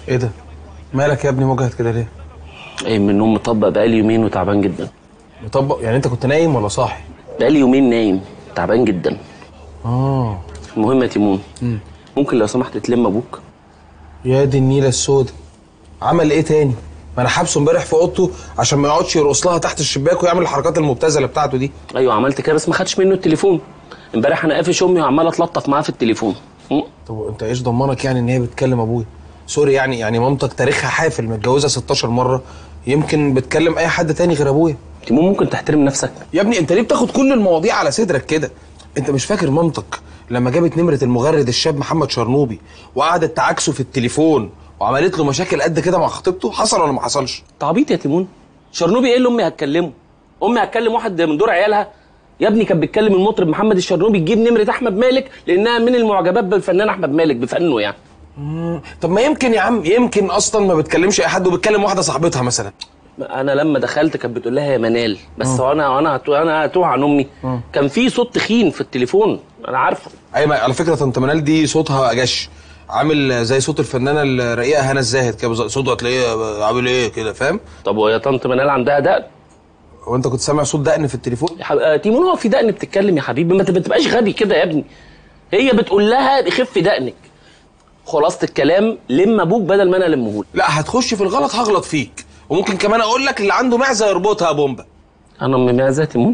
ايه ده مالك يا ابني مجهد كده ليه ايه من النوم مطبق بقالي يومين وتعبان جدا مطبق يعني انت كنت نايم ولا صاحي بقالي يومين نايم تعبان جدا اه المهم يا تيمون ممكن لو سمحت تلم ابوك يا دي النيله السوداء عمل ايه تاني ما انا حابسه امبارح في اوضته عشان ما يقعدش يرقص لها تحت الشباك ويعمل الحركات المبتذله بتاعته دي ايوه عملت كده بس ما خدش منه التليفون امبارح انا قافش امي وعمال اتلطف معاها في التليفون م? طب انت ايش ضمنك يعني ان هي بتكلم ابويا سوري يعني يعني مامتك تاريخها حافل متجوزه 16 مره يمكن بتكلم اي حد تاني غير ابويا تيمون ممكن تحترم نفسك يا ابني انت ليه بتاخد كل المواضيع على صدرك كده انت مش فاكر مامتك لما جابت نمره المغرد الشاب محمد شرنوبي وقعدت تعاكسه في التليفون وعملت له مشاكل قد كده مع خطيبته حصل ولا ما حصلش تعبيط يا تيمون شرنوبي ايه اللي امي هتكلمه امي هتكلم واحد من دور عيالها يا ابني كانت بتكلم المطرب محمد الشرنوبي تجيب نمره احمد مالك لانها من المعجبات بالفنان احمد مالك بفنه يعني طب ما يمكن يا عم يمكن اصلا ما بتكلمش اي حد وبتكلم واحده صاحبتها مثلا انا لما دخلت كانت بتقول لها يا منال بس وانا وانا هتو انا هتوه عن امي كان في صوت تخين في التليفون انا عارفه ايوه على فكره طنط منال دي صوتها جش عامل زي صوت الفنانه الرقيقه هنا الزاهد كده بالظبط. صوتها تلاقيه عامل ايه كده فاهم طب ويا طنط منال عندها دقن هو انت كنت سامع صوت دقن في التليفون يا حب... آه، تيمون هو في دقن بتتكلم يا حبيبي ما انت ما تبقاش غبي كده يا ابني هي بتقول لها خف دقنك خلاصه الكلام لم ابوك بدل ما انا المهول لا هتخش في الغلط هغلط فيك وممكن كمان اقول لك اللي عنده معزه يربطها يا بومبا انا امي معزه تيمون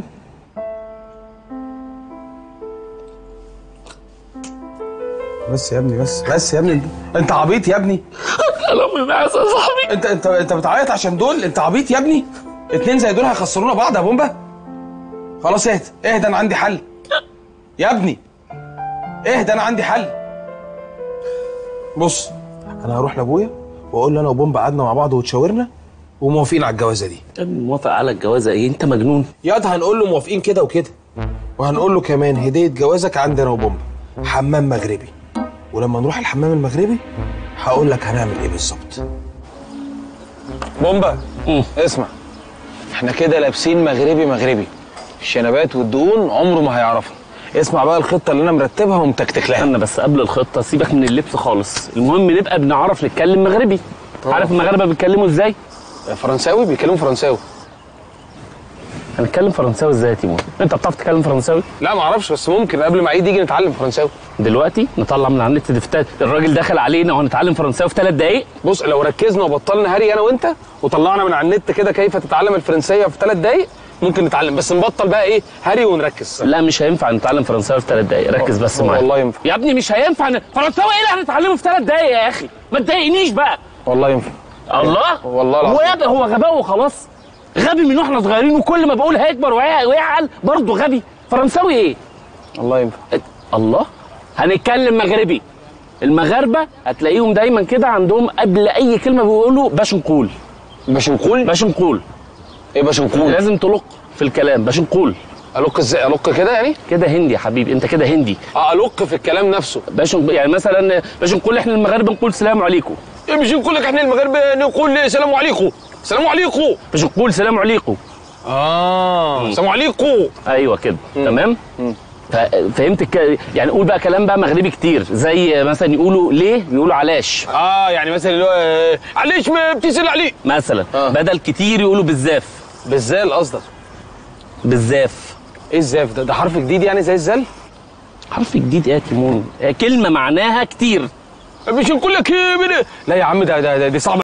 بس يا ابني بس بس يا ابني انت عبيط يا ابني انا امي معزه يا صاحبي انت انت انت بتعيط عشان دول انت عبيط يا ابني اتنين زي دول هيخسرونا بعض يا بومبا خلاص اهدى اهدى انا عندي حل يا ابني اهدى انا عندي حل بص انا هروح لابويا واقول له انا وبومبا قعدنا مع بعض وتشاورنا وموافقين على الجوازه دي يا ابني موافق على الجوازه ايه انت مجنون ياض هنقول له موافقين كده وكده وهنقول له كمان هديه جوازك عندي انا وبومبا حمام مغربي ولما نروح الحمام المغربي هقول لك هنعمل ايه بالظبط بومبا مم. اسمع احنا كده لابسين مغربي مغربي الشنبات والدهون عمره ما هيعرفها اسمع بقى الخطه اللي انا مرتبها ومتكتك لها استنى بس قبل الخطه سيبك من اللبس خالص المهم نبقى بنعرف نتكلم مغربي عارف المغاربه بيتكلموا ازاي فرنساوي بيتكلموا فرنساوي هنتكلم فرنساوي ازاي يا تيمون انت بتعرف تتكلم فرنساوي لا ما اعرفش بس ممكن قبل ما عيد يجي نتعلم فرنساوي دلوقتي نطلع من على النت دفتات الراجل دخل علينا وهنتعلم فرنساوي في ثلاث دقايق بص لو ركزنا وبطلنا هري انا وانت وطلعنا من على النت كده كيف تتعلم الفرنسيه في ثلاث دقايق ممكن نتعلم بس نبطل بقى ايه هري ونركز لا مش هينفع نتعلم فرنساوي في ثلاث دقايق ركز بس معايا والله ينفع يا ابني مش هينفع ن... فرنساوي ايه اللي هنتعلمه في ثلاث دقايق يا اخي ما تضايقنيش بقى والله ينفع الله والله هو العظيم. يا ابني هو غباء وخلاص غبي من واحنا صغيرين وكل ما بقول هيكبر ويع- ويعقل برضه غبي فرنساوي ايه الله ينفع الله هنتكلم مغربي المغاربه هتلاقيهم دايما كده عندهم قبل اي كلمه بيقولوا باش نقول باش نقول باش نقول ايه باش نقول لازم تلق في الكلام باش نقول الق ازاي الق كده يعني كده هندي يا حبيبي انت كده هندي اه الق في الكلام نفسه باش نق- يعني مثلا باش نقول احنا المغاربه نقول سلام عليكم إيه مش نقول لك احنا المغاربه نقول سلام عليكم سلام عليكم باش نقول سلام عليكم اه سلام عليكم ايوه كده تمام ف- فهمت الك... يعني قول بقى كلام بقى مغربي كتير زي مثلا يقولوا ليه بيقولوا علاش اه يعني مثلا اللي هو آه، علاش ما بتسال عليه مثلا آه. بدل كتير يقولوا بالزاف بالزال قصدك بالزاف ايه الزاف ده ده حرف جديد يعني زي الزل حرف جديد ايه يا تيمون آه، كلمه معناها كتير مش نقول لك إيه من- لا يا عم ده ده ده- دي صعبه